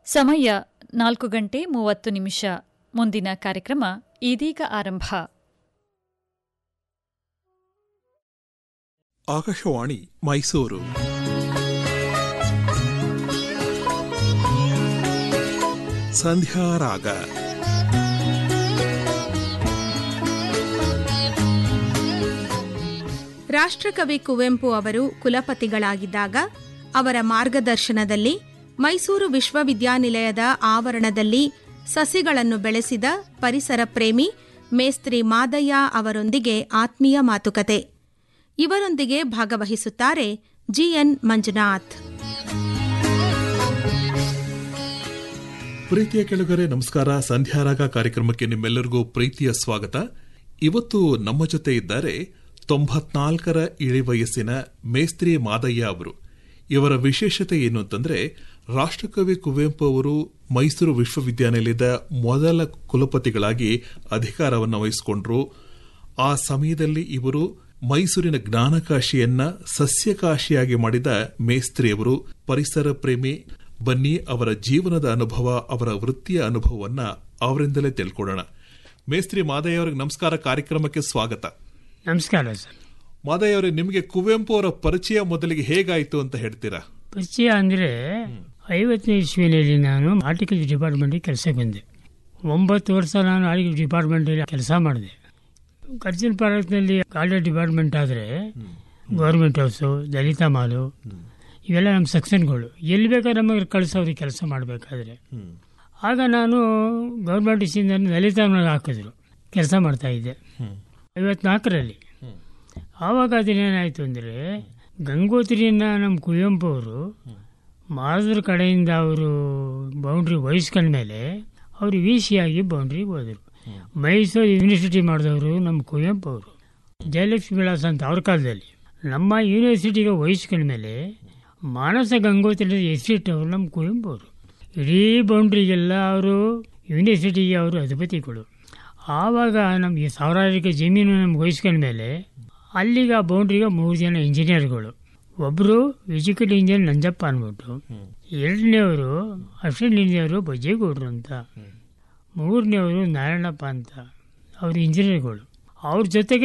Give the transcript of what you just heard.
ಸಮಯ ನಾಲ್ಕು ಗಂಟೆ ಮೂವತ್ತು ನಿಮಿಷ ಮುಂದಿನ ಕಾರ್ಯಕ್ರಮ ಇದೀಗ ಆರಂಭ ಆಕಾಶವಾಣಿ ಮೈಸೂರು ಸಂಧ್ಯಾರಾಗ ರಾಷ್ಟ್ರಕವಿ ಕುವೆಂಪು ಅವರು ಕುಲಪತಿಗಳಾಗಿದ್ದಾಗ ಅವರ ಮಾರ್ಗದರ್ಶನದಲ್ಲಿ ಮೈಸೂರು ವಿಶ್ವವಿದ್ಯಾನಿಲಯದ ಆವರಣದಲ್ಲಿ ಸಸಿಗಳನ್ನು ಬೆಳೆಸಿದ ಪರಿಸರ ಪ್ರೇಮಿ ಮೇಸ್ತ್ರಿ ಮಾದಯ್ಯ ಅವರೊಂದಿಗೆ ಆತ್ಮೀಯ ಮಾತುಕತೆ ಇವರೊಂದಿಗೆ ಭಾಗವಹಿಸುತ್ತಾರೆ ಜಿಎನ್ ಮಂಜುನಾಥ್ ಪ್ರೀತಿಯ ಕೆಳಗರೆ ನಮಸ್ಕಾರ ಸಂಧ್ಯಾರಾಗ ಕಾರ್ಯಕ್ರಮಕ್ಕೆ ನಿಮ್ಮೆಲ್ಲರಿಗೂ ಪ್ರೀತಿಯ ಸ್ವಾಗತ ಇವತ್ತು ನಮ್ಮ ಜೊತೆ ಇದ್ದಾರೆ ತೊಂಬತ್ನಾಲ್ಕರ ಇಳಿ ವಯಸ್ಸಿನ ಮೇಸ್ತ್ರಿ ಮಾದಯ್ಯ ಅವರು ಇವರ ವಿಶೇಷತೆ ಏನು ಅಂತಂದ್ರೆ ರಾಷ್ಟ್ರಕವಿ ಕುವೆಂಪು ಅವರು ಮೈಸೂರು ವಿಶ್ವವಿದ್ಯಾನಿಲಯದ ಮೊದಲ ಕುಲಪತಿಗಳಾಗಿ ಅಧಿಕಾರವನ್ನು ವಹಿಸಿಕೊಂಡ್ರು ಆ ಸಮಯದಲ್ಲಿ ಇವರು ಮೈಸೂರಿನ ಜ್ಞಾನಕಾಶಿಯನ್ನ ಸಸ್ಯಕಾಶಿಯಾಗಿ ಮಾಡಿದ ಮೇಸ್ತ್ರಿಯವರು ಪರಿಸರ ಪ್ರೇಮಿ ಬನ್ನಿ ಅವರ ಜೀವನದ ಅನುಭವ ಅವರ ವೃತ್ತಿಯ ಅನುಭವವನ್ನ ಅವರಿಂದಲೇ ತಿಳ್ಕೊಳ್ಳೋಣ ಮೇಸ್ತ್ರಿ ಮಾದಯ್ಯ ಅವರಿಗೆ ನಮಸ್ಕಾರ ಕಾರ್ಯಕ್ರಮಕ್ಕೆ ಸ್ವಾಗತ ನಮಸ್ಕಾರ ಸರ್ ಮಾದಯ್ಯ ಅವರೇ ನಿಮಗೆ ಕುವೆಂಪು ಅವರ ಪರಿಚಯ ಮೊದಲಿಗೆ ಹೇಗಾಯಿತು ಅಂತ ಹೇಳ್ತೀರಾ ಪರಿಚಯ ಅಂದರೆ ಐವತ್ತನೇ ಇಸ್ವಿನಲ್ಲಿ ನಾನು ಆರ್ಟಿಕಲ್ ಡಿಪಾರ್ಟ್ಮೆಂಟಿಗೆ ಕೆಲಸಕ್ಕೆ ಬಂದೆ ಒಂಬತ್ತು ವರ್ಷ ನಾನು ಆರ್ಟಿಕಲ್ ಡಿಪಾರ್ಟ್ಮೆಂಟಲ್ಲಿ ಕೆಲಸ ಮಾಡಿದೆ ಕರ್ಜನ್ ಪಾರ್ಕ್ನಲ್ಲಿ ಗಾರ್ಡನ್ ಡಿಪಾರ್ಟ್ಮೆಂಟ್ ಆದರೆ ಗೌರ್ಮೆಂಟ್ ಹೌಸು ದಲಿತ ಮಾಲು ಇವೆಲ್ಲ ನಮ್ಮ ಸೆಕ್ಷನ್ಗಳು ಎಲ್ಲಿ ಬೇಕಾದ್ರೆ ನಮಗೆ ಕಳಿಸೋರಿಗೆ ಕೆಲಸ ಮಾಡಬೇಕಾದ್ರೆ ಆಗ ನಾನು ಗೌರ್ಮೆಂಟ್ ಇಸಿಂದ ದಲಿತ ಮಾಲ್ ಹಾಕಿದ್ರು ಕೆಲಸ ಮಾಡ್ತಾ ಇದ್ದೆ ಐವತ್ನಾಲ್ಕರಲ್ಲಿ ಆವಾಗ ಅದೇನೇನಾಯಿತು ಅಂದರೆ ಗಂಗೋತ್ರಿಯನ್ನ ನಮ್ಮ ಕುವೆಂಪು ಅವರು ಮಾದ್ರ ಕಡೆಯಿಂದ ಅವರು ಬೌಂಡ್ರಿ ವಹಿಸ್ಕೊಂಡ್ಮೇಲೆ ಅವರು ವಿ ಸಿ ಆಗಿ ಬೌಂಡ್ರಿಗೆ ಹೋದರು ಮೈಸೂರು ಯೂನಿವರ್ಸಿಟಿ ಮಾಡಿದವರು ನಮ್ಮ ಕುವೆಂಪು ಅವರು ಜಯಲಕ್ಷ್ಮಿ ವಿಳಾಸ ಅಂತ ಅವ್ರ ಕಾಲದಲ್ಲಿ ನಮ್ಮ ಯೂನಿವರ್ಸಿಟಿಗೆ ವಹಿಸ್ಕೊಂಡ್ಮೇಲೆ ಮಾನಸ ಗಂಗೋತ್ರಿ ಎಸ್ಟೇಟ್ ಅವರು ನಮ್ಮ ಕುವೆಂಪು ಅವರು ಇಡೀ ಬೌಂಡ್ರಿಗೆಲ್ಲ ಅವರು ಯೂನಿವರ್ಸಿಟಿಗೆ ಅವರು ಅಧಿಪತಿಗಳು ಆವಾಗ ನಮಗೆ ಸಾವಿರಾರಿಗೆ ಜಮೀನು ನಮ್ಗೆ ವಹಿಸ್ಕೊಂಡ್ಮೇಲೆ ಅಲ್ಲಿಗೆ ಆ ಬೌಂಡ್ರಿಗೆ ಮೂರು ಜನ ಇಂಜಿನಿಯರ್ಗಳು ಒಬ್ಬರು ಎಜುಕೇಟ್ ಇಂಜಿನಿಯರ್ ನಂಜಪ್ಪ ಅಂದ್ಬಿಟ್ಟು ಎರಡನೇವರು ಅಸಿಸ್ಟೆಂಟ್ ಇಂಜಿನಿಯರು ಬಜ್ಜೇಗೌಡರು ಅಂತ ಮೂರನೇವರು ನಾರಾಯಣಪ್ಪ ಅಂತ ಅವರು ಇಂಜಿನಿಯರ್ಗಳು ಅವ್ರ ಜೊತೆಗೆ